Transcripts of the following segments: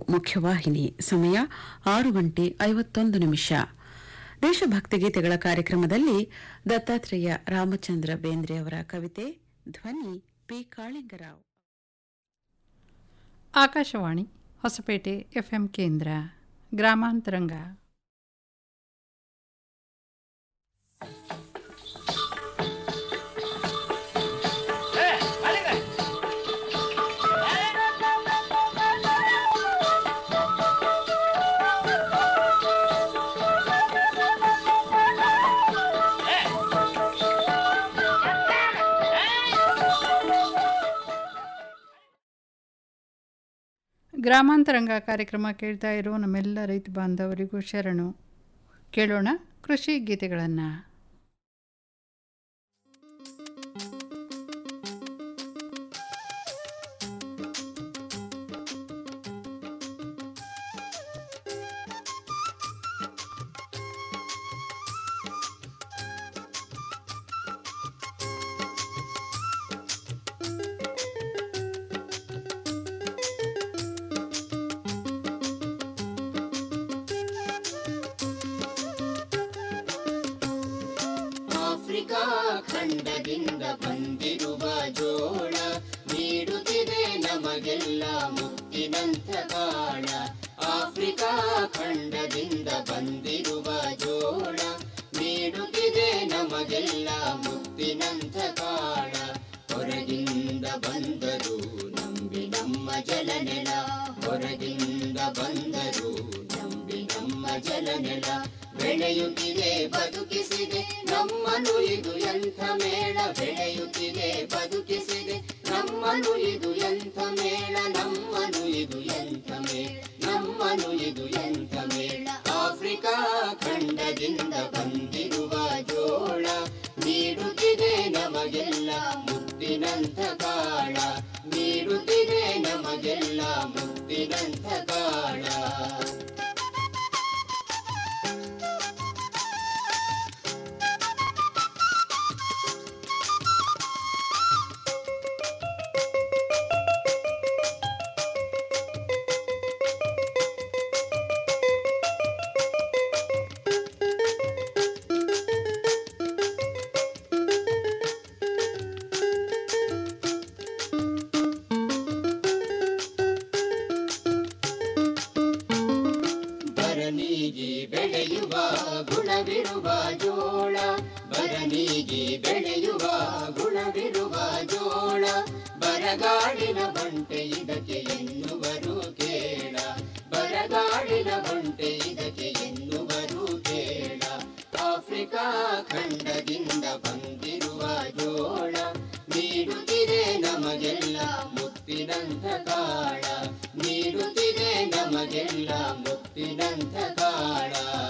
ಮುಖ್ಯವಾಹಿನಿ ಸಮಯ ಆರು ಗಂಟೆ ಐವತ್ತೊಂದು ನಿಮಿಷ ದೇಶಭಕ್ತಿ ಗೀತೆಗಳ ಕಾರ್ಯಕ್ರಮದಲ್ಲಿ ದತ್ತಾತ್ರೇಯ ರಾಮಚಂದ್ರ ಬೇಂದ್ರೆ ಅವರ ಕವಿತೆ ಧ್ವನಿ ಪಿ ಕಾಳಿಂಗರಾವ್ ಆಕಾಶವಾಣಿ ಹೊಸಪೇಟೆ ಎಫ್ಎಂ ಕೇಂದ್ರ ಗ್ರಾಮಾಂತರಂಗ ಗ್ರಾಮಾಂತರಂಗ ಕಾರ್ಯಕ್ರಮ ಕೇಳ್ತಾ ಇರೋ ನಮ್ಮೆಲ್ಲ ರೈತ ಬಾಂಧವರಿಗೂ ಶರಣು ಕೇಳೋಣ ಕೃಷಿ ಗೀತೆಗಳನ್ನು ಆಫ್ರಿಕಾ ಖಂಡದಿಂದ ಬಂದಿರುವ ಜೋಳ ನೀಡುತ್ತಿದೆ ನಮಗೆಲ್ಲ ಮುತ್ತಿನಂಥ ಕಾಳ ಆಫ್ರಿಕಾ ಖಂಡದಿಂದ ಬಂದಿರುವ ಜೋಳ ನೀಡುತ್ತಿದೆ ನಮಗೆಲ್ಲ ಮುತ್ತಿನಂಥ ಕಾಳ ಹೊರಗಿಂದ ಬಂದರು ನಂಬಿ ನಮ್ಮ ಜಲನೆಲ ಹೊರಗಿಂದ ಬಂದರು ನಂಬಿ ನಮ್ಮ ಜಲನೆಲ ಬೆಳೆಯುತ್ತಿದೆ ಬದುಕಿಸಿದೆ ನಮ್ಮನು ಇದು ಎಂಥ ಮೇಳ ಬೆಳೆಯುತ್ತಿದೆ ಬದುಕಿಸಿದೆ ನಮ್ಮನು ಇದು ಎಂಥ ಮೇಳ ನಮ್ಮನು ಇದು ಎಂಥ ಮೇಳ ನಮ್ಮನು ಇದು ಎಂಥ ಮೇಳ ಆಫ್ರಿಕಾ ಖಂಡದಿಂದ ಬಂದಿರುವ ಜೋಳ ನೀಡುತ್ತಿದೆ ನಮಗೆಲ್ಲ ಮುತ್ತಿನಂಥ ಕಾಳ ನೀಡುತ್ತಿದೆ ನಮಗೆಲ್ಲ ಮುತ್ತಿನಂಥ ಕಾಳ ಬರನಿಗೆ ಬೆಳೆಯುವ ಗುಣವಿರುವ ಜೋಳ ಬರನಿಗೆ ಬೆಳೆಯುವ ಗುಣವಿರುವ ಜೋಳ ಬರಗಾಡಿನ ಬಂಟೆ ಇದಕ್ಕೆ ಎನ್ನುವರು ಕೇಳ ಬರಗಾಡಿನ ಬಂಟೆ ಇದಕ್ಕೆ ಎನ್ನುವರು ಕೇಳ ಆಫ್ರಿಕಾ ಖಂಡದಿಂದ ಬಂದಿರುವ ಜೋಳ ನೀಡುತ್ತಿದೆ ನಮಗೆಲ್ಲ ಮುತ್ತಿನಂಥ ಕಾಳ ನೀಡುತ್ತಿದೆ ನಮಗೆಲ್ಲ ಮುತ್ತಿನಂಥ ಕಾಳ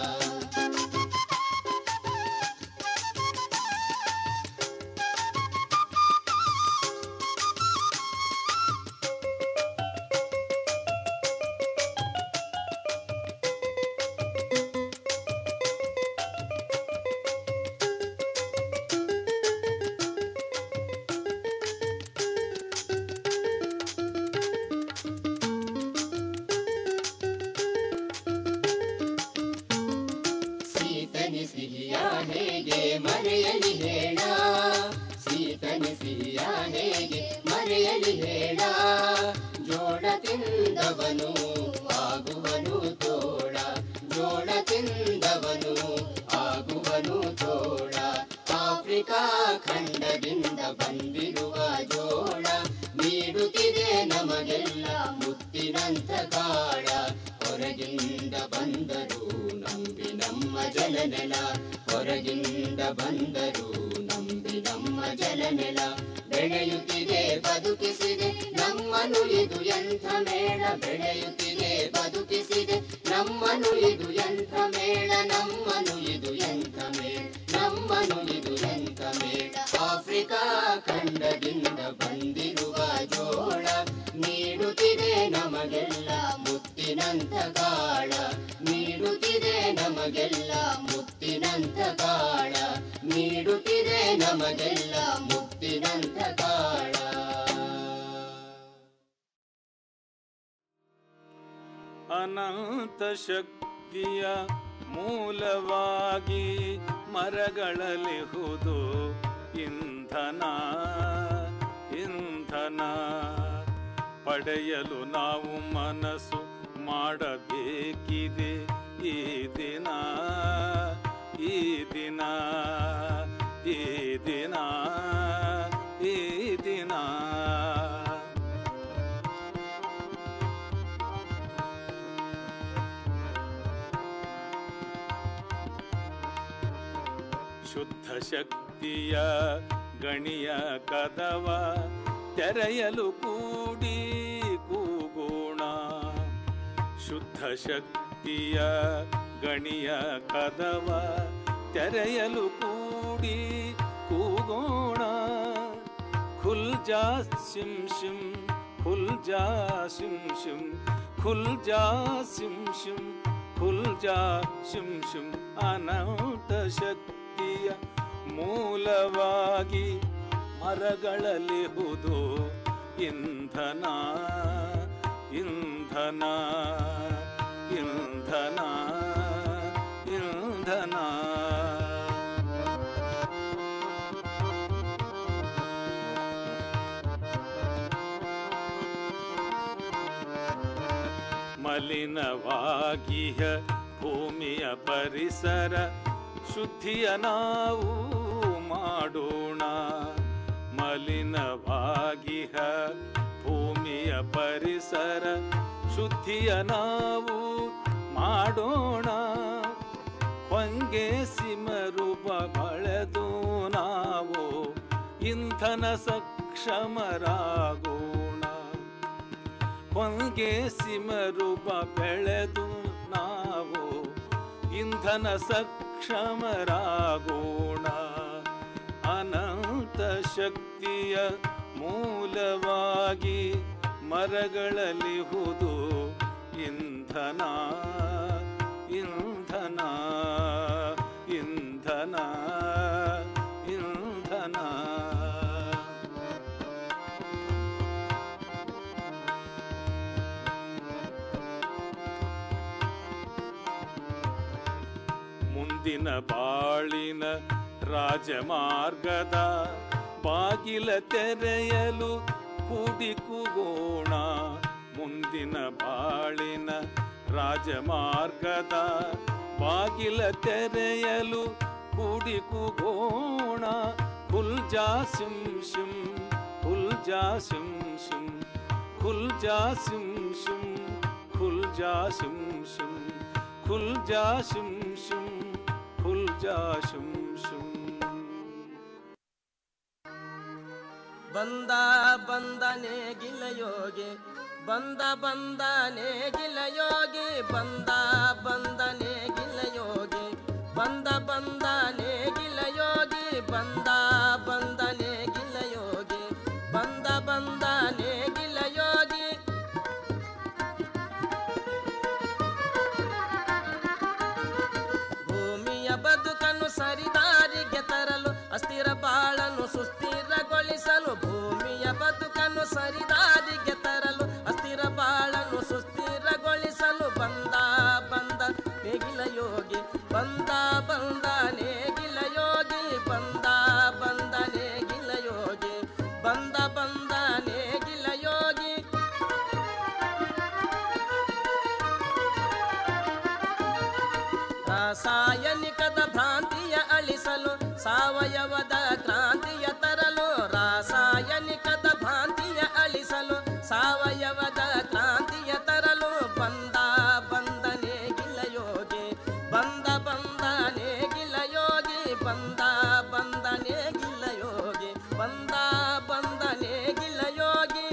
ಸೀತನಿ ಸಿಹಿಯ ಹೇಗೆ ಮರೆಯಲಿ ಹೇಳ ಸೀತನಿ ಸಿಹಿಯ ಹೇಗೆ ಮರೆಯಲಿ ಹೇಳ ಜೋಳ ತಿಂದವನು ಆಗುವನು ತೋಳ ಜೋಳ ತಿಂದವನು ಆಗುವನು ತೋಳ ಆಫ್ರಿಕಾ ಖಂಡದಿಂದ ಬಂದಿರುವ ಜೋಳ ನೀಡುತ್ತಿದೆ ನಮಗೆಲ್ಲ ಮುತ್ತಿನಂಥ ಕಾಳ ಹೊರಗಿಂದ ಬಂದರು ನಂಬಿ ನಮ್ಮ ಜಲನೆಲ ಹೊರಗಿಂದ ಬಂದರು ನಂಬಿ ನಮ್ಮ ಜಲನೆಲ ಬೆಳೆಯುತ್ತಿದೆ ಬದುಕಿಸಿದೆ ನಮ್ಮನು ಇದು ಎಂಥ ಮೇಳ ಬೆಳೆಯುತ್ತಿದೆ ಬದುಕಿಸಿದೆ ನಮ್ಮನು ಇದು ಎಂಥ ಮೇಳ ನಮ್ಮನು ಇದು ಎಂಥ ಮೇಳ ನಮ್ಮನು ಇದು ಎಂಥ ಮೇಳ ಆಫ್ರಿಕಾ ಖಂಡದಿಂದ ಬಂದಿರುವ ಜೋಳ ನೀಡುತ್ತಿದೆ ನಮಗೆಲ್ಲ ಮುತ್ತಿನಂಥ ಕಾಳ ನೀಡುತ್ತಿದೆ ನಮಗೆಲ್ಲ ಮುತ್ತಿನಂಥ ಕಾಳ ನೀಡುತ್ತಿದೆ ನಮಗೆಲ್ಲ ಮುತ್ತಿನಂಥ ಕಾಳ ಅನಂತ ಶಕ್ತಿಯ ಮೂಲವಾಗಿ ಮರಗಳಲಿಹುದು ಇಂಧನ ಇಂಧನ ಪಡೆಯಲು ನಾವು ಮನಸ್ಸು ಮಾಡಬೇಕಿದೆ ಈ ದಿನ ಈ ದಿನ ಈ ದಿನ ಈ ದಿನ ಶುದ್ಧ ಶಕ್ತಿಯ ಗಣಿಯ ಕದವ ತೆರೆಯಲು ಕೂಡಿ ಕೂಗೋಣ ಶುದ್ಧ ಶಕ್ತಿಯ ಗಣಿಯ ಕದವ ತೆರೆಯಲು ಕೂಡಿ ಕೂಗೋಣ ಖುಲ್ ಜಾ ಸಿಂ ಶಿಂ ಖುಲ್ ಜಾ ಸಿಂ ಶಿಂ ಖುಲ್ ಜಾ ಸಿಂ ಶಿಂ ಖುಲ್ ಜಾ ಶಿಂ ಶಿಂ ಅನಂತ ಶಕ್ತಿಯ ಮೂಲವಾಗಿ ಮರಗಳಲಿಹುದು ಇಂಧನ ಇಂಧನ ಇಂಧನ ಇಂಧನ ಮಲಿನವಾಗಿಯ ಭೂಮಿಯ ಪರಿಸರ ಶುದ್ಧಿಯ ನಾವು ಮಾಡೋಣ ಮಲಿನವಾಗಿಹ ಭೂಮಿಯ ಪರಿಸರ ಶುದ್ಧಿಯ ನಾವು ಮಾಡೋಣ ಹೊಂಗೆ ಸಿಮರೂಪ ಬಳೆದು ನಾವು ಇಂಧನ ಸಕ್ಷಮರಾಗೋಣ ಹೊಂಗೆ ಸಿಮರೂಪ ಬೆಳೆದು ನಾವು ಇಂಧನ ಸಕ್ಷಮರಾಗೋಣ ಅನಂತ ಶಕ್ತಿಯ ಮೂಲವಾಗಿ ಮರಗಳಲಿಹುದು ಇಂಧನ ಇಂಧನ ಇಂಧನ ಇಂಧನ ಮುಂದಿನ ಬಾಳಿನ ರಾಜಮಾರ್ಗದ ಬಾಗಿಲ ತೆರೆಯಲು ಕೂಡಿ ಕೂಗೋಣ ಮುಂದಿನ ಬಾಳಿನ ರಾಜಮಾರ್ಗದ ಬಾಗಿಲ ತೆರೆಯಲು ಕೂಡಿ ಕೂಗೋಣ ಖುಲ್ ಜಾ ಸಿಂ ಶಿಂ ಖುಲ್ ಜಾ ಸಿಂ ಶಿಂ ಖುಲ್ ಜಾ ಸಿಂ ಶಿಂ ಖುಲ್ ಜಾ ಸಿಂ ಶಿಂ ಖುಲ್ ಜಾ ಶಿಂ ಶಿಂ ಖುಲ್ ಜಾ ಶಿಂ ಶಿಂ ಬಂದ ಬಂದನೆ ಗಿಲಯೋಗಿ ಬಂದ ಬಂದನೆ ಗಿಲಯೋಗಿ ಬಂದ ಬಂದನೆ ಗಿಲಯೋಗಿ ಬಂದ ಬಂದನೆ ಗಿಲಯೋಗಿ ಬಂದ ಬಂದನೆ ಗಿಲಯೋಗಿ ಬಂದ ಬಂದನೆ ಗಿಲಯೋಗಿ ಭೂಮಿಯ ಬದುಕನ್ನು ಸರಿದಾರಿಗೆ ತರಲು ಅಸ್ಥಿರ ಬಾಳನ್ನು ಸುಸ್ಥಿರಗೊಳಿಸಲು ಭೂಮಿಯ ಬದುಕನ್ನು ಸರಿದಾರಿಗೆ ತರಲು ಅಸ್ಥಿರ ಬಾಳನ್ನು ಸುಸ್ಥಿರಗೊಳಿಸಲು ಬಂದ ಬಂದ ನೇಗಿಲ ಯೋಗಿ ಬಂದ ಬಂದ ನೇಗಿಲ ಯೋಗಿ ಬಂದ ಬಂದ ನೇಗಿಲ ಯೋಗಿ ಬಂದ ಬಂದ ನೇಗಿಲ ಯೋಗಿ ರಾಸಾಯನಿಕದ ಭ್ರಾಂತಿಯ ಅಳಿಸಲು ಸಾವಯವದ ಕ್ರಾಂತಿಯ ತರಲು ರಾಸಾಯನಿಕದ ಭ್ರಾಂತಿಯ ಅಳಿಸಲು ಸಾವಯವದ ಕ್ರಾಂತಿಯ ತರಲು ಬಂದ ಬಂದನೆ ಗಿಲಯೋಗಿ ಬಂದ ಬಂದನೆ ಗಿಲಯೋಗಿ ಬಂದ ಬಂದನೆ ಗಿಲಯೋಗಿ ಬಂದ ಬಂದನೆ ಗಿಲಯೋಗಿ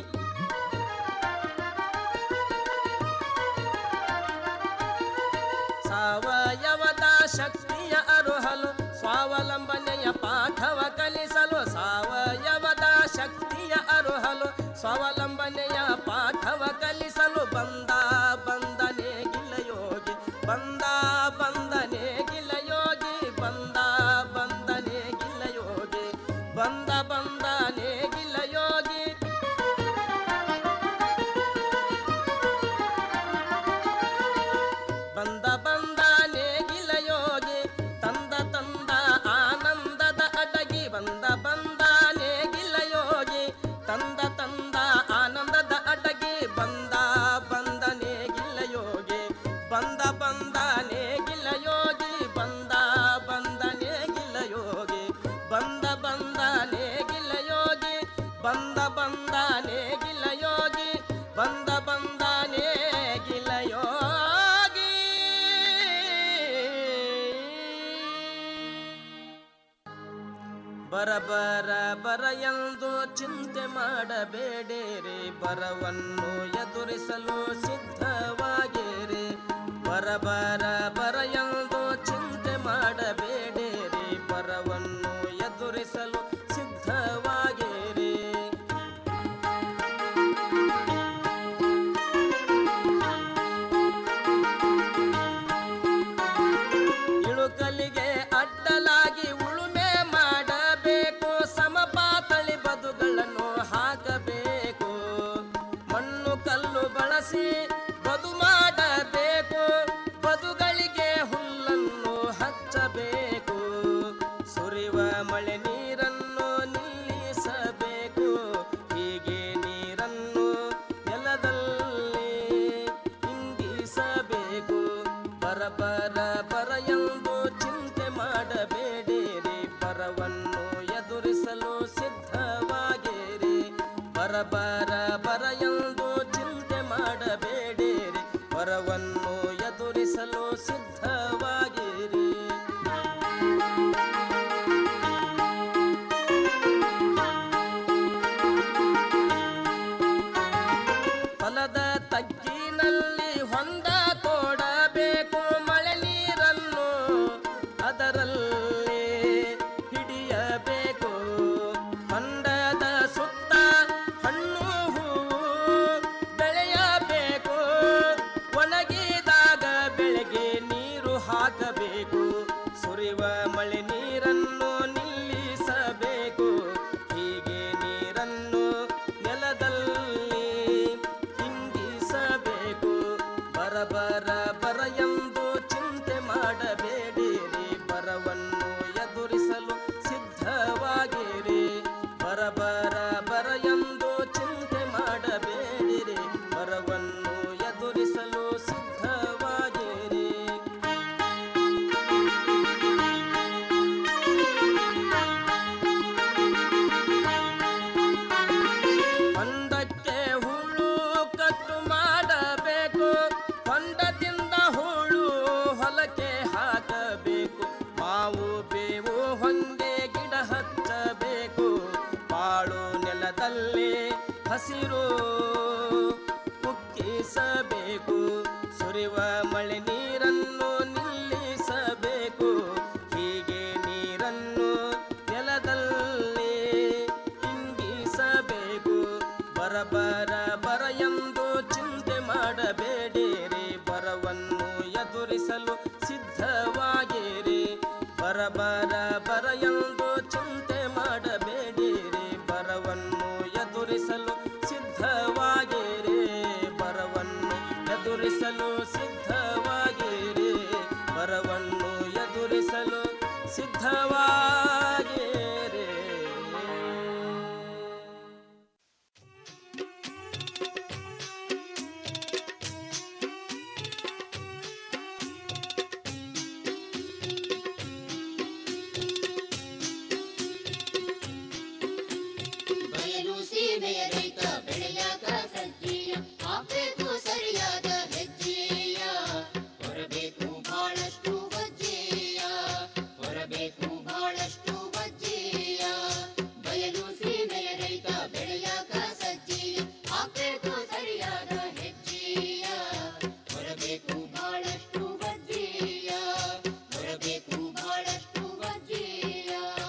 ಸಾವಯವದ ಶಕ್ತಿಯ ಅರುಹಲು ಸ್ವಾವಲಂಬನೆಯ ಪಾಠವ ಕಲಿಸಲು ಸಾವಯವದ ಶಕ್ತಿಯ ಅರುಹಲು ಸ್ವಾವಲಂಬನೆಯ ಪಾಠವ ಕಲಿಸಲು ಬಂದ ಬಂದನೆ ಗಿಲಯೋಗಿ ಬಂದ ಬಂದನೆ ಗಿಲಯೋಗಿ ಬಂದ ಬಂದನೆ ಗಿಲಯೋಗಿ ಬಂದ ಬಂದನೆ ಗಿಲಯೋಗಿ ಬರಬರ ಬರ ಎಂದು ಚಿಂತೆ ಮಾಡಬೇಡಿರಿ ಬರವನ್ನು ಎದುರಿಸಲು ಸಿದ್ಧವಾಗಿರಿ ಬರಬರ ಬರ ಎಂದು ಚಿಂತೆ ಮಾಡಬೇಡಿರಿ ಬರವನ್ನು ಎದುರಿಸಲು ಸಿದ್ಧವಾಗಿರಿ ಇಳುಕಲಿಗೆ ಅಡ್ಡಲಾಗಿ ಉಳುಮೆ ಮಾಡಬೇಕು ಸಮಪಾತಳಿ ಬದುಗಳನ್ನು ಹಾಕಬೇಕು ಮಣ್ಣು ಕಲ್ಲು ಬಳಸಿ ಬದು ಮಾಡಬೇಕು ಬದುಗಳಿಗೆ ಹುಲ್ಲನ್ನು ಹಚ್ಚಬೇಕು ಸುರಿವ ಮಳೆ ನೀರನ್ನು ನಿಲ್ಲಿಸಬೇಕು ಹೀಗೆ ನೀರನ್ನು ನೆಲದಲ್ಲಿ ಇಂಗಿಸಬೇಕು ಬರ ಬರ ಬರ ಎಂದು ಚಿಂತೆ ಮಾಡಬೇಡಿರಿ ಬರವನ್ನು ಎದುರಿಸಲು ಸಿದ್ಧವಾಗಿರಿ ಬರ ಬರ ಬರ ಎಂದು ಚಿಂತೆ ಮಾಡಬೇಡಿರಿ ಬರವನ್ನು ಎದುರಿಸಲು ಸಿದ್ಧವಾಗಿರಿ ಹೊಲದ ತಗ್ಗಿನಲ್ಲಿ ಹೊಂದ ತೋಡಬೇಕು ಮಳೆ ನೀರನ್ನು ಅದರಲ್ಲಿ ಹಿಡಿಯಬೇಕು ಹೊಂಡದ ಸುತ್ತ ಹಣ್ಣು ಹೂವು ಬೆಳೆಯಬೇಕು ಒಣಗಿದಾಗ ಬೆಳೆಗೆ ನೀರು ಹಾಕಬೇಕು ಸುರಿವ ಮಳೆ ನೀರನ್ನು ನಿಲ್ಲಿಸಬೇಕು ಹೀಗೆ ನೀರನ್ನು ನೆಲದಲ್ಲಿ ಇಂಗಿಸಬೇಕು ಬರ ಬರ ಬರ ಎಂದು ಚಿಂತೆ ಮಾಡಬೇಡಿರಿ ಬರವನ್ನು ಎದುರಿಸಲು ಸಿದ್ಧವಾಗಿರಿ ಬರ ಬರ ಬರ ಎಂದು ಚಿಂತೆ ಮಾಡಬೇಡಿರಿ ಬರವನ್ನು ಎದುರಿಸಲು ಸಿದ್ಧವಾಗಿರಿ ಹೊಂಡಕ್ಕೆ ಹುಳು ಕಟ್ಟು ಮಾಡಬೇಕು ಹೊಂಡದಿಂದ ಹುಳು ಹೊಲಕ್ಕೆ ಹಾಕಬೇಕು ಮಾವು ಬೇವು ಹೊಂಗೆ ಗಿಡ ಹಚ್ಚಬೇಕು ಬಾಳು ನೆಲದಲ್ಲಿ ಹಸಿರು ಕುಕ್ಕಿಸಬೇಕು ಸುರಿವ ಮಳೆ ನೀರನ್ನು ನಿಲ್ಲಿಸಬೇಕು ಹೀಗೆ ನೀರನ್ನು ನೆಲದಲ್ಲಿ ಇಂಗಿಸಬೇಕು ಬರ ಬರ ಬರ ಎಂದು ಚಿಂತೆ ಮಾಡಬೇಡಿರಿ ಬರವನ್ನು ಎದುರಿಸಲು ಸಿದ್ಧವಾಗಿರಿ ಬರ ಬರ ಬರ ಎಂದು ಚಿಂತೆ ಮಾಡಬೇಡಿರಿ ಬರವನ್ನು ಎದುರಿಸಲು ಸಿದ್ಧವಾಗಿರಿ ಬರವನ್ನು ಎದುರಿಸಲು ಸಿದ್ಧವಾಗಿರಿ ಬರವನ್ನು ಎದುರಿಸಲು ಸಿದ್ಧವಾಗಿರಿ ಬಯಲು ಸೀಮೆಯ ರೈತ ಬೆಳೆಯಾಕ ಸಜ್ಜೀಯ ಹಾಕ್ಬೇಕು ಸರಿಯಾದ ಹೆಜ್ಜೆಯ ಹೊರಬೇಕು ಬಹಳಷ್ಟು ವಜ್ಜೆಯ ಹೊರಬೇಕು ಬಹಳಷ್ಟು ವಜ್ಜೆಯ ಬಯಲು ಸೀಮೆಯ ರೈತ ಬೆಳೆಯಾಕ ಸಜ್ಜೀಯ ಹಾಕ್ಬೇಕು ಸರಿಯಾದ ಹೆಜ್ಜೆಯ ಹೊರಬೇಕು ಬಹಳಷ್ಟು ವಜ್ಜೆಯ ಹೊರಬೇಕು ಬಹಳಷ್ಟು ವಜ್ಜೆಯ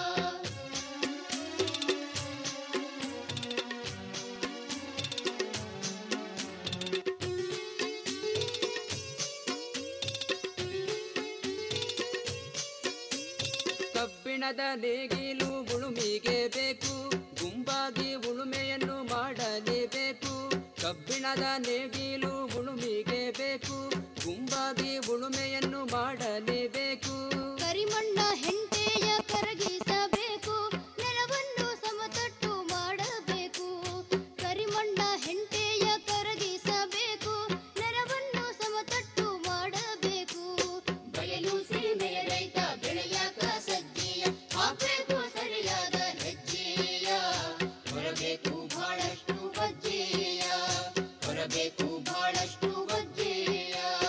ಕಬ್ಬಿಣದ ನೇಗಿಲು ಉಳುಮಿಗೆ ಬೇಕು ಗುಂಪಾಗಿ ಉಳುಮೆಯನ್ನು ಮಾಡಲೇಬೇಕು ಕಬ್ಬಿಣದ ನೇಗಿಲು ಉಳುಮಿಗೆ ಬೇಕು ಗುಂಪಾಗಿ ಉಳುಮೆಯನ್ನು ಮಾಡಲೇಬೇಕು ಕರಿಮಣ್ಣ ಹೆಂಟೆಯ ಕರಗಿಸಬೇಕು ನೆಲವನ್ನು ಸಮತಟ್ಟು ಮಾಡಬೇಕು ಕರಿಮಣ್ಣ ಹೆಂಟೆಯ ಕರಗಿಸಬೇಕು ನೆಲವನ್ನು ಸಮತಟ್ಟು ಮಾಡಬೇಕು ಬಯಲು ಸೀಮೆಯ ರೈತ ಬೆಳೆಯಾಕ ಸಜ್ಜೆಯ ಹಾಕ್ಬೇಕು ಸರಿಯಾದ ಹೆಜ್ಜೆಯ ಹೊರಬೇಕು ಬಹಳಷ್ಟು ವಜ್ಜೆಯ ಹೊರಬೇಕು ಬಹಳಷ್ಟು ವಜ್ಜೆಯ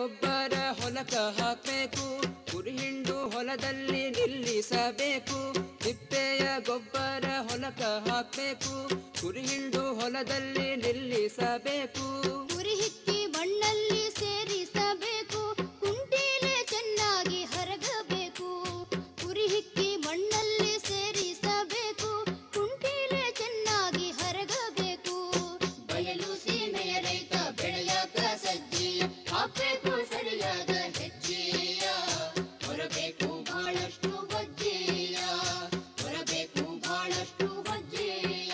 ಗೊಬ್ಬರ ಹೊಲಕ ಹಾಕಬೇಕು ಕುರಿಹಿಂಡು ಹೊಲದಲ್ಲಿ ನಿಲ್ಲಿಸಬೇಕು ತಿಪ್ಪೆಯ ಗೊಬ್ಬರ ಹೊಲಕ ಹಾಕಬೇಕು ಕುರಿಹಿಂಡು ಹೊಲದಲ್ಲಿ ನಿಲ್ಲಿಸಬೇಕು ಉರಿ ಹಿಕ್ಕಿ ಮಣ್ಣಲ್ಲಿ ಸೇರಿಸಬೇಕು ಕುಂಟೀಲೆ ಚೆನ್ನಾಗಿ ಹರಗಬೇಕು ಉರಿ ಹಿಕ್ಕಿ ಮಣ್ಣಲ್ಲಿ ಸೇರಿಸಬೇಕು ಕುಂಟೀಲೆ ಚೆನ್ನಾಗಿ ಹರಗಬೇಕು ಬಯಲು ಸೀಮೆಯ ರೈತ ಬೆಳೆಯಾಕ ಸಜ್ಜಿಯ ಹಾಕ್ಬೇಕು ಸರಿಯಾದ ಹೆಜ್ಜೆಯ ಹೊರಬೇಕು ಬಹಳಷ್ಟು ಬಜ್ಜೆಯ ಹೊರಬೇಕು ಬಹಳಷ್ಟು ಬಜ್ಜೆಯ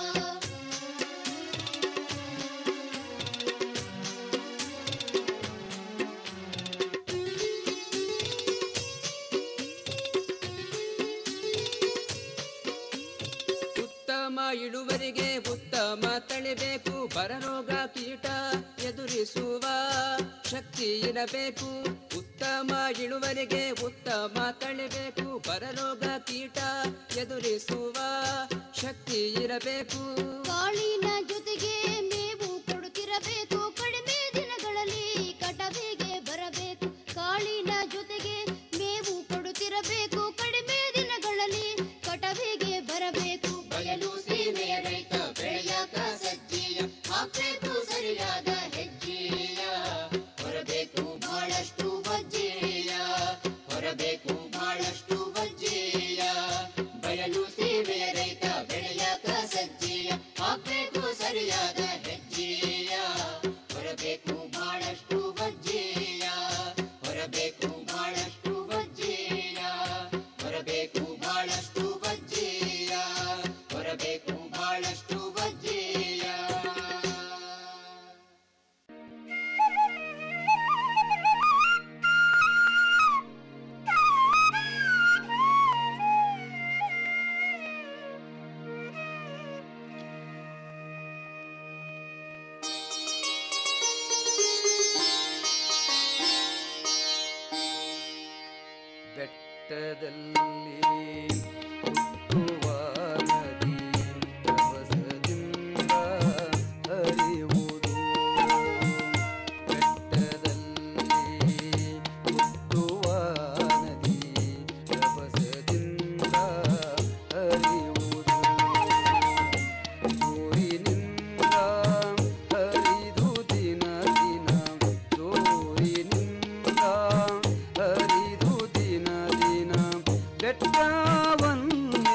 ಉತ್ತಮ ಇಳುವರಿಗೆ ಉತ್ತಮ ತಳಿಬೇಕು ಬರರೋಗ ಕೀಟ ಎದುರಿಸುವ ಶಕ್ತಿ ಇರಬೇಕು ಉತ್ತಮ ಇಳುವರಿಗೆ ಉತ್ತಮ ತಳಿಬೇಕು ಬರರೋಗ ಕೀಟ ಎದುರಿಸುವ ಶಕ್ತಿ ಇರಬೇಕು ಕಾಳಿನ ಜೊತೆಗೆ ಮೇವು ಕೊಡುತ್ತಿರಬೇಕು ಕಡಿಮೆ ದಿನಗಳಲ್ಲಿ ಕಟವಿಗೆ ಬರಬೇಕು ಕಾಳಿನ ಜೊತೆಗೆ ಮೇವು ಕೊಡುತ್ತಿರಬೇಕು ಕಡಿಮೆ ದಿನಗಳಲ್ಲಿ ಕಟವಿಗೆ ಬರಬೇಕು ಬಯಲು ಸೀಮೆಯ ರೈತ ಬೆಳೆಯಾಕ ಸಜ್ಜಿಯ ಹಾಕ್ಬೇಕು ಸರಿಯಾದ ಹೆಜ್ಜೆಯ ಹೊರಬೇಕು ಬಹಳಷ್ಟು ಬಜ್ಜೆಯ ಹೊರಬೇಕು ಬಹಳಷ್ಟು ಬಜ್ಜೆಯ ಬಯಲು ಸೀಮೆಯ ರೈತ ಬೆಳೆಯಾಕ ಸಜ್ಜಿಯ ಹಾಕ್ಬೇಕು ಸರಿಯಾದ ಹೆಜ್ಜೆಯ ಹೊರಬೇಕು ಬಹಳಷ್ಟು ಬಜ್ಜೆಯ ಹೊರಬೇಕು ಬಹಳಷ್ಟು ಬಜ್ಜೆಯ ಹೊರಬೇಕು ಬಹಳಷ್ಟು ಬಜ್ಜೆಯ ಹೊರಬೇಕು ಬಹಳಷ್ಟು ಬಜ್ಜೆಯ ಬೆಟ್ಟದಲ್ಲಿ ಹುಟ್ಟುವ ನದಿ ರಭಸದಿಂದ ಹರಿಯುವುದು ಬೆಟ್ಟದಲ್ಲಿ ಹುಟ್ಟುವ ನದಿ ರಭಸದಿಂದ ಹರಿಯುವುದು ಸೂರಿನಿಂದ ಹರಿದು ದಿನ ದಿನ ಸೂರಿನಿಂದ ಹರಿದು ದಿನ ದಿನ ಬೆಟ್ಟವನ್ನೇ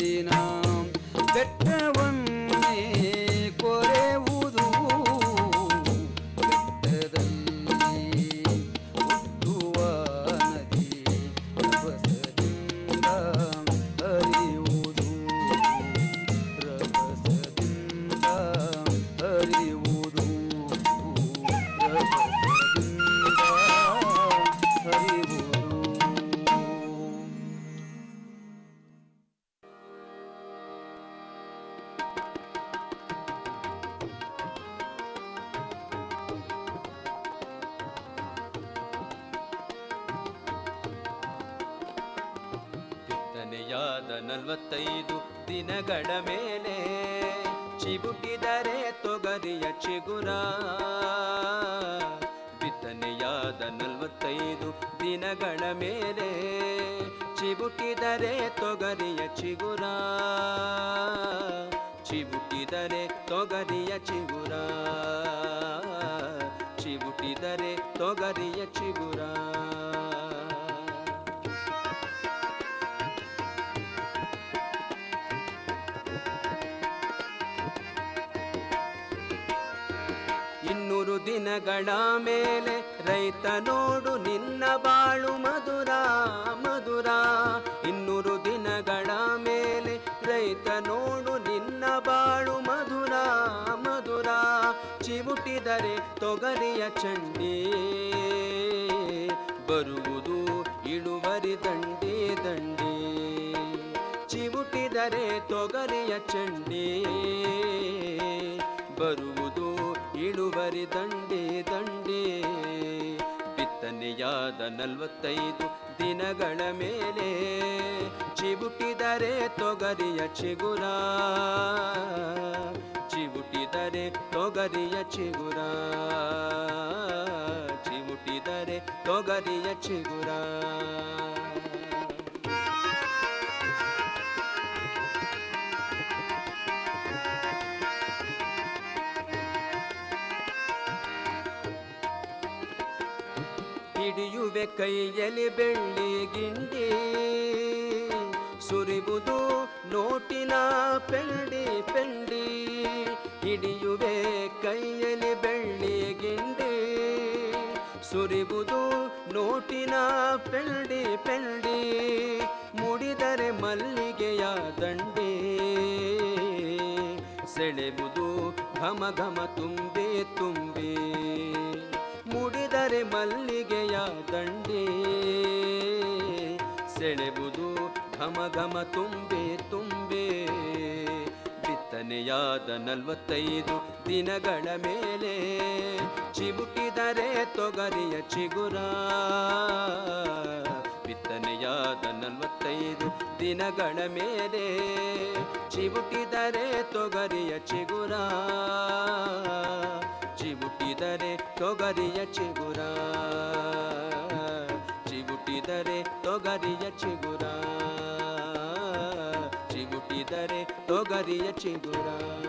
ದಿನ ಬೆಟ್ಟವನ್ನೇ ಕೊರೆಯುವುದು ಬೆಟ್ಟದಲ್ಲಿ ಹುಟ್ಟುವ ನದಿ ರಭಸದಿಂದ ಹರಿಯುವುದು ರಭಸದಿಂದ ಹರಿಯುವುದು ರಭಸದಿಂದ ಹರಿಯುವುದು ಬಿತ್ತನೆಯಾದ ನಲವತ್ತೈದು ದಿನಗಳ ಮೇಲೆ ಚಿಬುಟಿದರೆ ತೊಗರಿಯ ಚಿಗುರ ಬಿತ್ತನೆಯಾದ ನಲವತ್ತೈದು ದಿನಗಳ ಮೇಲೆ ಚಿಬುಟಿದರೆ ತೊಗರಿಯ ಚಿಗುರ ಚಿಬುಟಿದರೆ ತೊಗರಿಯ ಚಿಗುರ ಚಿಬುಟಿದರೆ ತೊಗರಿಯ ಚಿಗುರ ಇನ್ನೂರು ದಿನಗಳ ಮೇಲೆ ರೈತ ನೋಡು ನಿನ್ನ ಬಾಳು ಮಧುರ ಮಧುರ ಇನ್ನೂರು ದಿನಗಳ ಮೇಲೆ ರೈತ ನೋಡು ನಿನ್ನ ಬಾಳು ಮಧುರ ಮಧುರ ಚಿವುಟಿದರೆ ತೊಗರಿಯ ಚಂಡಿ ಬರುವುದು ಇಳುವರಿ ದಂಡಿ ದಂಡಿ ಚಿವುಟಿದರೆ ತೊಗರಿಯ ಚಂಡಿ ಬರುವುದು ಇಳುವರಿ ದಂಡಿ ದಂಡಿ ಬಿತ್ತನೆಯಾದ ನಲವತ್ತೈದು ದಿನಗಳ ಮೇಲೆ ಚಿವುಟಿದರೆ ತೊಗರಿಯ ಚಿಗುರ ಚಿವುಟಿದರೆ ತೊಗರಿಯ ಚಿಗುರ ಚಿವುಟಿದರೆ ತೊಗರಿಯ ಚಿಗುರ ಹಿಡಿಯುವೆ ಕೈಯಲ್ಲಿ ಬೆಳ್ಳಿ ಗಿಂಡಿ ಸುರಿಬುದು ನೋಟಿನ ಪೆಂಡಿ ಪೆಂಡಿ ಹಿಡಿಯುವೆ ಕೈಯಲ್ಲಿ ಬೆಳ್ಳಿ ಗಿಂಡಿ ಸುರಿಬುದು ನೋಟಿನ ಪೆಂಡಿ ಪೆಂಡಿ ಮುಡಿದರೆ ಮಲ್ಲಿಗೆಯ ದಂಡಿ ಸೆಳೆಬುದು ಘಮ ಘಮ ತುಂಬಿ ತುಂಬಿ ಮುಡಿದರೆ ಮಲ್ಲಿಗೆಯ ದಂಡಿ ಸೆಳೆಬುದು ಘಮ ಘಮ ತುಂಬಿ ತುಂಬಿ ಬಿತ್ತನೆಯಾದ ನಲವತ್ತೈದು ದಿನಗಳ ಮೇಲೆ ಚಿಬುಟಿದರೆ ತೊಗರಿಯ ಚಿಗುರ ಬಿತ್ತನೆಯಾದ ನಲವತ್ತೈದು ದಿನಗಳ ಮೇಲೆ ಚಿಬುಟಿದರೆ ತೊಗರಿಯ ಚಿಗುರ ಚಿಬುಟಿದರೆ ತೊಗರಿಯ ಚಿಗುರ ಚಿಬುಟಿದರೆ ತೊಗರಿಯ ಚಿಗುರ ಚಿಬುಟಿದರೆ ತೊಗರಿಯ ಚಿಗುರ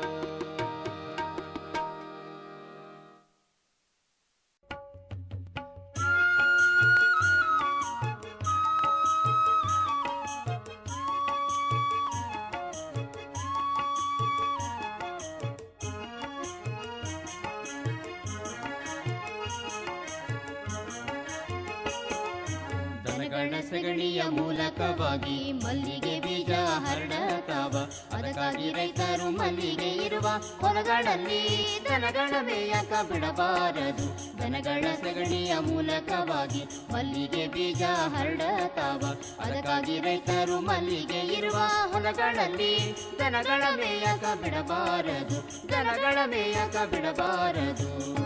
ದನಗಳ ಸಗಣಿಯ ಮೂಲಕವಾಗಿ ಮಲ್ಲಿಗೆ ಬೀಜ ಹರಡತಾವ ಅದಕ್ಕಾಗಿ ರೈತರು ಮಲ್ಲಿಗೆ ಇರುವ ಹೊಲಗಳಲ್ಲಿ ದನಗಳ ಮೇಯಕ ಬಿಡಬಾರದು ದನಗಳ ಸಗಣಿಯ ಮೂಲಕವಾಗಿ ಮಲ್ಲಿಗೆ ಬೀಜ ಹರಡತಾವ ಅದಕ್ಕಾಗಿ ರೈತರು ಮಲ್ಲಿಗೆ ಇರುವ ಹೊಲಗಳಲ್ಲಿ ದನಗಳ ಮೇಯಕ ಬಿಡಬಾರದು ದನಗಳ ಮೇಯಕ ಬಿಡಬಾರದು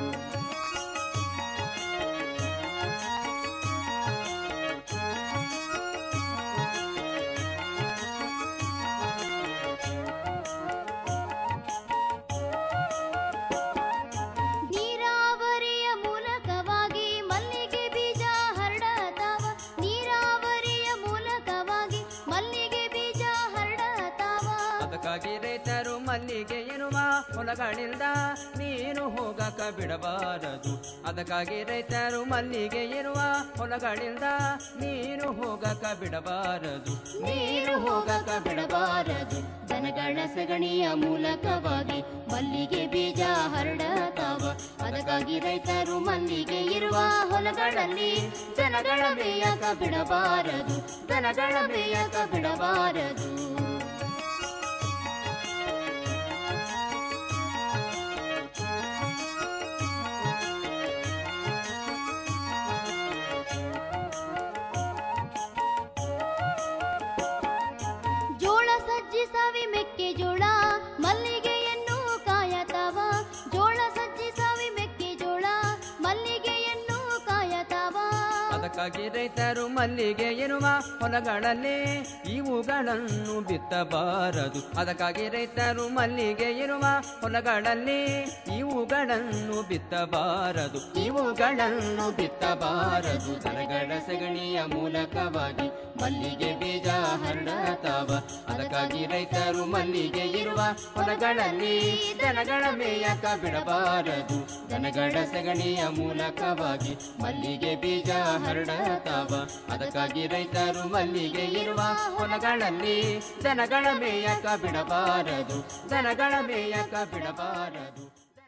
ನೀರಾವರಿಯ ಮೂಲಕವಾಗಿ ಮಲ್ಲಿಗೆ ಬೀಜ ಹರಡತಾವ ನೀರಾವರಿಯ ಮೂಲಕವಾಗಿ ಮಲ್ಲಿಗೆ ಬೀಜ ಹರಡತಾವ ಅದಕ್ಕಾಗಿ ರೈತರು ಮಲ್ಲಿಗೆ ಎನ್ನುವ ಹೊಲಗಳಿಂದ ನೀನು ಹೋಗಕ ಬಿಡಬಾರದು ಅದಕ್ಕಾಗಿ ರೈತರು ಮಲ್ಲಿಗೆ ಇರುವ ಹೊಲಗಳಿಂದ ನೀನು ಹೋಗಕ ಬಿಡಬಾರದು ನೀರು ಹೋಗಕ ಬಿಡಬಾರದು ಸಗಣಿಯ ಮೂಲಕವಾಗಿ ಮಲ್ಲಿಗೆ ಬೀಜ ಹರಡತಾವ ಅದಕ್ಕಾಗಿ ರೈತರು ಮಲ್ಲಿಗೆ ಇರುವ ಹೊಲಗಳಲ್ಲಿ ಜನಗಳ ಮೇಯಕ ಬಿಡಬಾರದು ದನಗಳ ಮೇಯಕ ಬಿಡಬಾರದು ಜೋಳ ಸಜ್ಜಿ ಸಾವಿ ಮೆಕ್ಕೆಜೋಳ ಮಲ್ಲಿಗೆಯನ್ನು ಕಾಯತಾವ ಜೋಳ ಸಜ್ಜಿ ಸಾವಿ ಮೆಕ್ಕೆಜೋಳ ಮಲ್ಲಿಗೆಯನ್ನು ಕಾಯತಾವ ಅದಕ್ಕಾಗಿ ರೈತರು ಮಲ್ಲಿಗೆ ಇರುವ ಹೊಲಗಳಲ್ಲಿ ಇವುಗಳನ್ನು ಬಿತ್ತಬಾರದು ಅದಕ್ಕಾಗಿ ರೈತರು ಮಲ್ಲಿಗೆ ಇರುವ ಹೊಲಗಳಲ್ಲಿ ಇವುಗಳನ್ನು ಬಿತ್ತಬಾರದು ಇವುಗಳನ್ನು ಬಿತ್ತಬಾರದು ದನಗಳ ಸಗಣಿಯ ಮೂಲಕವಾಗಿ ಮಲ್ಲಿಗೆ ಬೀಜ ಹರಡತಾವ ಅದಕ್ಕಾಗಿ ರೈತರು ಮಲ್ಲಿಗೆ ಇರುವ ಹೊಲಗಳಲ್ಲಿ ದನಗಳ ಮೇಯಕ ಬಿಡಬಾರದು ದನಗಳ ಸಗಣಿಯ ಮೂಲಕವಾಗಿ ಮಲ್ಲಿಗೆ ಬೀಜ ಹರಡತಾವ ಅದಕ್ಕಾಗಿ ರೈತರು ಮಲ್ಲಿಗೆ ಇರುವ ಹೊಲಗಳಲ್ಲಿ ದನಗಳ ಮೇಯಕ ಬಿಡಬಾರದು ದನಗಳ ಮೇಯಕ ಬಿಡಬಾರದು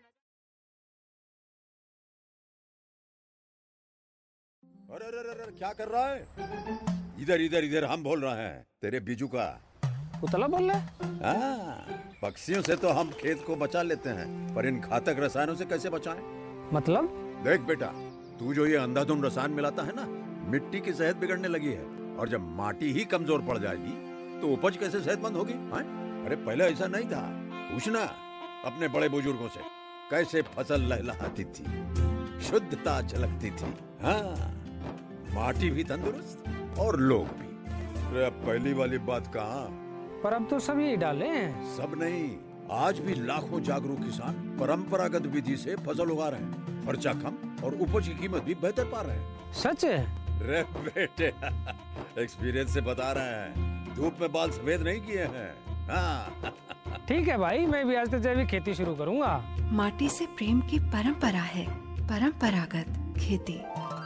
अरे अरे अरे अरे, क्या कर रहा है इधर इधर इधर हम बोल रहे हैं तेरे बीजू का उतला बोल रहा हाँ, पक्षियों से तो हम खेत को बचा लेते हैं पर इन घातक रसायनों से कैसे बचाएं? मतलब देख बेटा तू जो ये अंधाधुंध रसायन मिलाता है ना मिट्टी की सेहत बिगड़ने लगी है और जब माटी ही कमजोर पड़ जाएगी तो उपज कैसे सेहतमंद होगी हाँ? अरे पहले ऐसा नहीं था पूछना अपने बड़े बुजुर्गों से कैसे फसल लहलहाती थी शुद्धता झलकती थी हाँ माटी भी तंदुरुस्त और लोग भी अरे अब पहली वाली बात कहाँ पर अब तो सब यही डाले हैं सब नहीं आज भी लाखों जागरूक किसान परंपरागत विधि से फसल उगा रहे हैं खर्चा कम और उपज की कीमत भी बेहतर पा रहे हैं सच है रे बेटे एक्सपीरियंस से बता रहे हैं धूप में बाल सफेद नहीं किए हैं हाँ ठीक है भाई मैं भी आज से जैविक खेती शुरू करूंगा माटी से प्रेम की परंपरा है परंपरागत खेती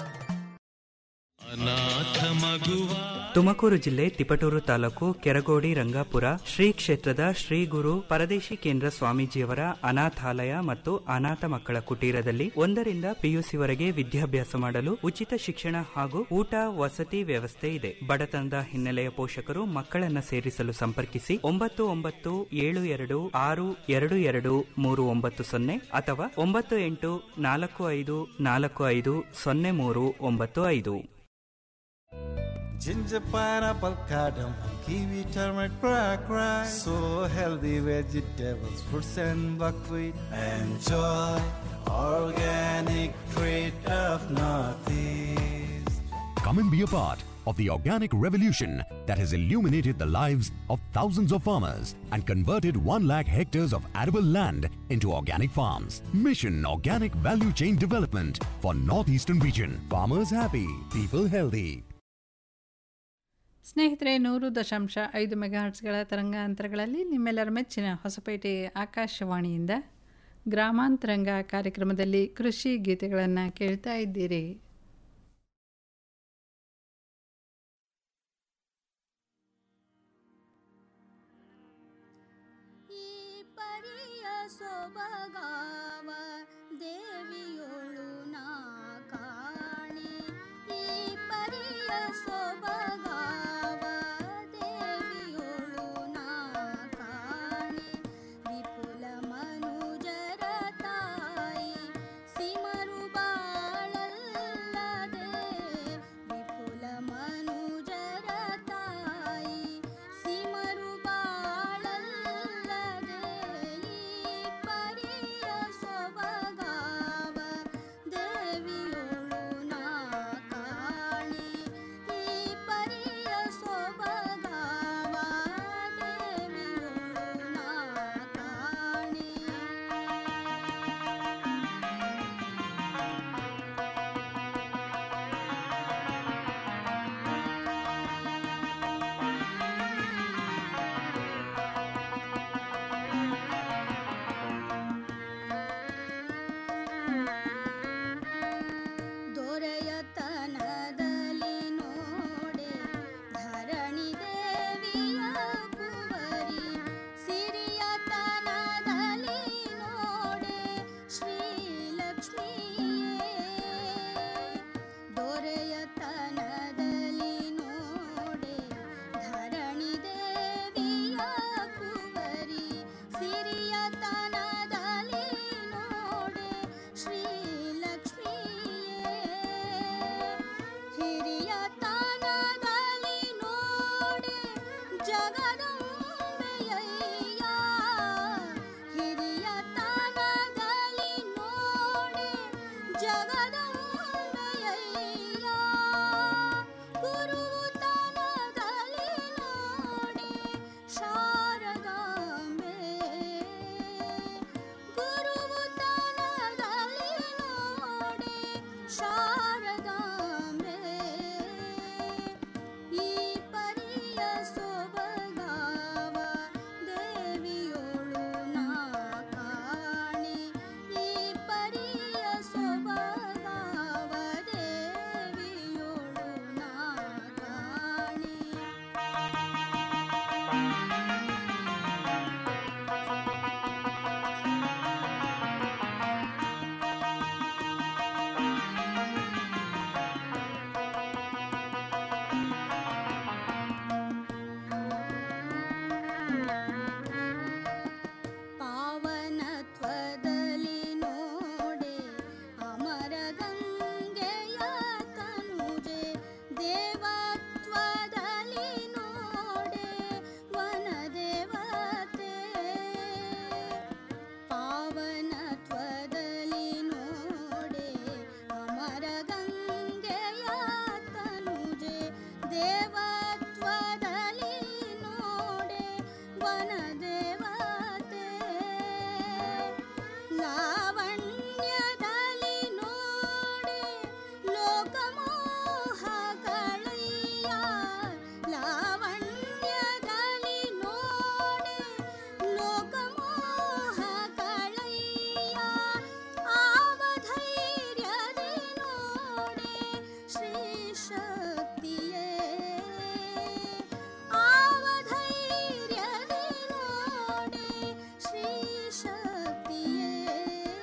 ತುಮಕೂರು ಜಿಲ್ಲೆ ತಿಪಟೂರು ತಾಲೂಕು ಕೆರಗೋಡಿ ರಂಗಾಪುರ ಶ್ರೀ ಕ್ಷೇತ್ರದ ಶ್ರೀ ಗುರು ಪರದೇಶಿ ಕೇಂದ್ರ ಸ್ವಾಮೀಜಿಯವರ ಅನಾಥಾಲಯ ಮತ್ತು ಅನಾಥ ಮಕ್ಕಳ ಕುಟೀರದಲ್ಲಿ ಒಂದರಿಂದ ಪಿಯುಸಿವರೆಗೆ ವಿದ್ಯಾಭ್ಯಾಸ ಮಾಡಲು ಉಚಿತ ಶಿಕ್ಷಣ ಹಾಗೂ ಊಟ ವಸತಿ ವ್ಯವಸ್ಥೆ ಇದೆ ಬಡತನದ ಹಿನ್ನೆಲೆಯ ಪೋಷಕರು ಮಕ್ಕಳನ್ನ ಸೇರಿಸಲು ಸಂಪರ್ಕಿಸಿ ಒಂಬತ್ತು ಒಂಬತ್ತು ಏಳು ಎರಡು ಆರು ಎರಡು ಎರಡು ಮೂರು ಒಂಬತ್ತು ಸೊನ್ನೆ ಅಥವಾ ಒಂಬತ್ತು ಎಂಟು ನಾಲ್ಕು ಐದು ನಾಲ್ಕು ಐದು ಸೊನ್ನೆ ಮೂರು ಒಂಬತ್ತು ಐದು Ginger, pineapple, cardamom, kiwi, turmeric, black rice. So healthy vegetables, fruits and buckwheat. Enjoy organic treat of Northeast. Come and be a part of the organic revolution that has illuminated the lives of thousands of farmers and converted 1 lakh hectares of arable land into organic farms. Mission Organic Value Chain Development for Northeastern region. Farmers happy, people healthy. ಸ್ನೇಹಿತರೆ ನೂರು ದಶಾಂಶ ಐದು ಮೆಗಾಹರ್ಟ್ಸ್ಗಳ ತರಂಗಾಂತರಗಳಲ್ಲಿ ನಿಮ್ಮೆಲ್ಲರ ಮೆಚ್ಚಿನ ಹೊಸಪೇಟೆ ಆಕಾಶವಾಣಿಯಿಂದ ಗ್ರಾಮಾಂತರಂಗ ಕಾರ್ಯಕ್ರಮದಲ್ಲಿ ಕೃಷಿ ಗೀತೆಗಳನ್ನು ಕೇಳ್ತಾ ಇದ್ದೀರಿ ಈ ಪರಿಯ ಸೊಬಗಾವ ದೇವಿಯೊಳು ನಾ ಕಾಣಿ ಈ ಪರಿಯ ಸೊಬಗಾವ ದೇವಿಯೊಳು ನಾ ಕಾಣಿ ವಿಪುಲ ಮನುಜರ ತಾಯಿ ಸಿಮರು ಬಾಳಲ್ಲದೆ ವಿಪುಲ ಮನುಜರ ತಾಯಿ ಸಿಮರು ಬಾಳಲ್ಲದೆ ಈ ಪರಿಯ ಸೊಬಗಾವ ವನದೇವತೆ ಲಾವಣ್ಯದಲ್ಲಿ ನೋಡಿ ಲೋಕಮೋಹ ಕಳೆಯ ಲಾವಣ್ಯದಲ್ಲಿ ನೋಡಿ ಲೋಕಮೋಹ ಕಳೆಯ ಆವಧೈರ್ಯದಿ ನೋಡಿ ಶ್ರೀ ಶಕ್ತಿಯೇ ಆವಧೈರ್ಯದಿ ನೋಡಿ ಶ್ರೀ ಶಕ್ತಿಯೇ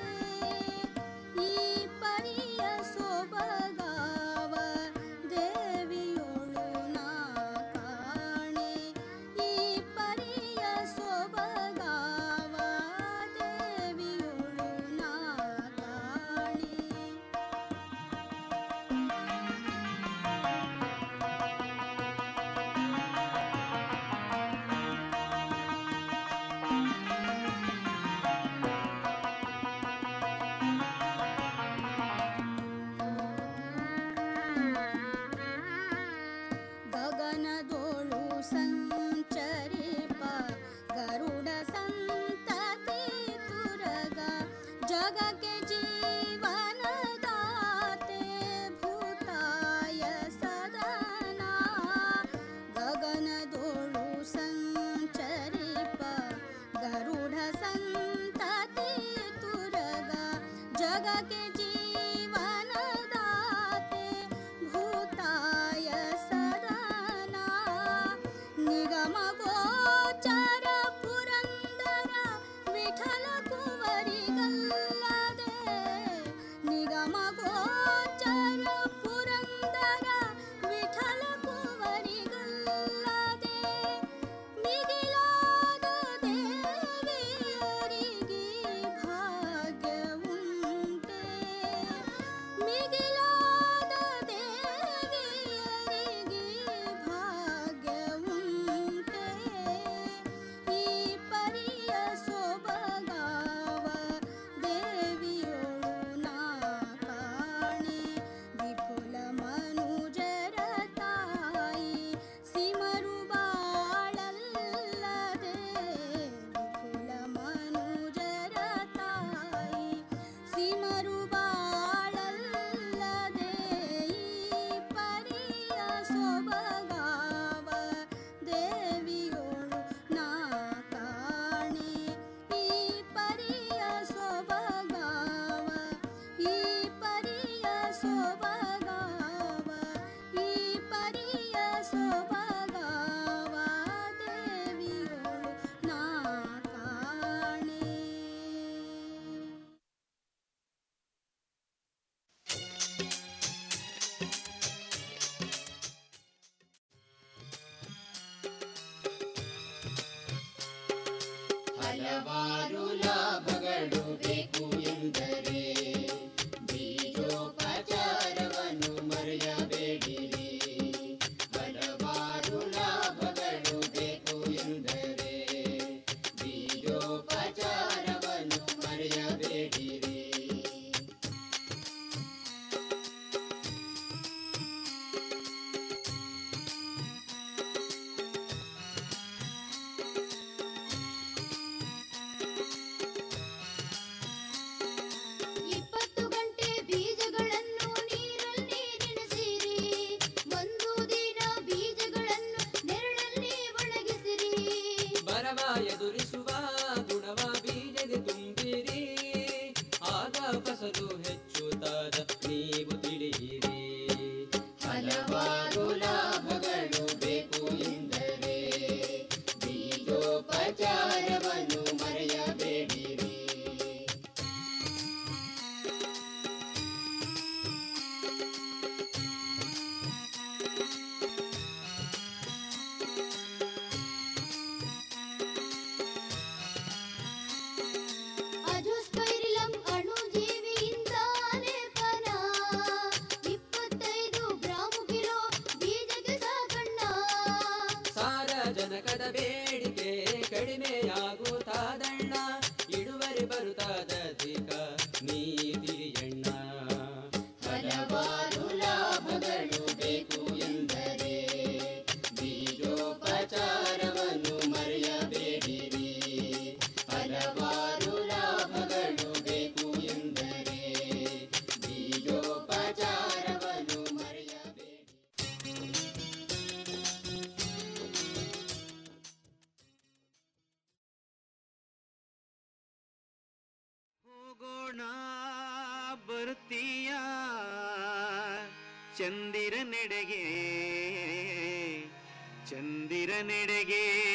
ಈ ಪರಿಯ ಸೊಬಗಾವ ದೇವಿಯೊಳು ನಾ ಕಾಣೆ ಈ ಪರಿಯ ಸೊಬಗಾವ ದೇವಿಯೊಳು ನಾ ಕಾಣೆ ಗಗನದೋಳು ಸಂಚರಿಪ ಗರುಡ ಸಂತತಿ ತುರಗ ಜಗಕ್ಕೆ ಜೀವನದಾತೆ ಭೂತಾಯ ಸದನ ಗಗನದೋಳು ಸಂಚರಿಪ ಗರುಡ ಸಂತತಿ ತುರಗ ಜಗಕ್ಕೆ ಜೀವನದಾತೆ ಭೂತಾಯ ಸದನ ನಿಗಮ ಗೋಚರ ಪುರಂದರ ವಿಠಲ ಕುವರಿಗಲ್ಲದೆ ನಿಗಮ ಗೋಚರ ಪುರಂದರ ವಿಠಲ ಕುವರಿಗಲ್ಲದೆ ಮಿಗಿಲಾದ ದೇವಿಯರಿಗೆ ಭಾಗ್ಯವುಂಟೆ ಮಿಗಿಲಾದ ದೇವಿಯರಿಗೆ ಭಾಗ್ಯವುಂಟೆ ಈ ಪರಿಯ ಸೊಬಗಾವ ದೇವಿಯೊಳು ನಾ ಕಾಣೆ ವಿಪುಲ ಮನುಜರ ತಾಯಿ ಸಿಮರು ಬಾಳಲ್ಲದೆ ವಿಪುಲ ಮನುಜರ ತಾಯಿ ಸಿಮರು ಬಾಳಲ್ಲದೆ ಈ ಪರಿಯ ಸೊಬಗಾವ ದೇವಿಯೋಳು ನಾ ಕಾಣೆ ಈ ಪರಿಯ ಸೊಬಗಾವ ಈ ಪರಿಯ ಸೊಬಗಾವ ಈ ಪರಿಯ ಸೊಬಗಾವ ದೇವಿಯೋಳು ನಾ ಕಾಣೆ ಹಲವಾರು ಲಾಭಗಳು ಬೇಕು ಎಂದರೆ ಬೀಜೋಪಚಾರವನ್ನು ಮರೆಯಬೇಡಿರಿ ಹಲವಾರು ಲಾಭಗಳು ಬೇಕು ಎಂದರೆ ಬೀಜೋಪಚಾರವನ್ನು ಮರೆಯಬೇಡಿರಿ ಇಪ್ಪತ್ತು ಗಂಟೆ ಬೀಜಗಳನ್ನು ನೀರಲ್ಲಿ ನೆನೆಸಿರಿ ಒಂದು ದಿನ ಬೀಜಗಳನ್ನು ನೆರಳಲ್ಲಿ ಒಣಗಿಸಿರಿ ಬರವ ಎದುರಿಸುವ ಗುಣವ ಬೀಜದೆ ತುಂಬಿರಿ ಆಗ ಫಸಲು ಹೆಚ್ಚುತ್ತಾದ ನೀವು ತಿಳಿಯಿರಿ ಹಲವಾರು ಲಾಭಗಳು ಬೇಕು ಎಂದರೆ ಬೀಜೋಪಚಾರವನ್ನು ಮರೆಯಬೇಡಿರಿ ಅಜೋಸ್ಪೈರಿಲಂ ಅಣುಜೀವಿಯಿಂದ ಲೇಪನ ಇಪ್ಪತ್ತೈದು ಗ್ರಾಮು ಕಿಲೋ ಬೀಜಕ್ಕೆ ಸಾಕಣ್ಣ ಸಾರಜನಕದ ಬೇಡಿಕೆ ಕಡಿಮೆಯಾಗುತ್ತದೆ ಹೋಗೋಣ ಬರುತ್ತೀಯ ಚಂದಿರ ನೆಡೆಗೆ ಚಂದಿರ ನೆಡೆಗೆ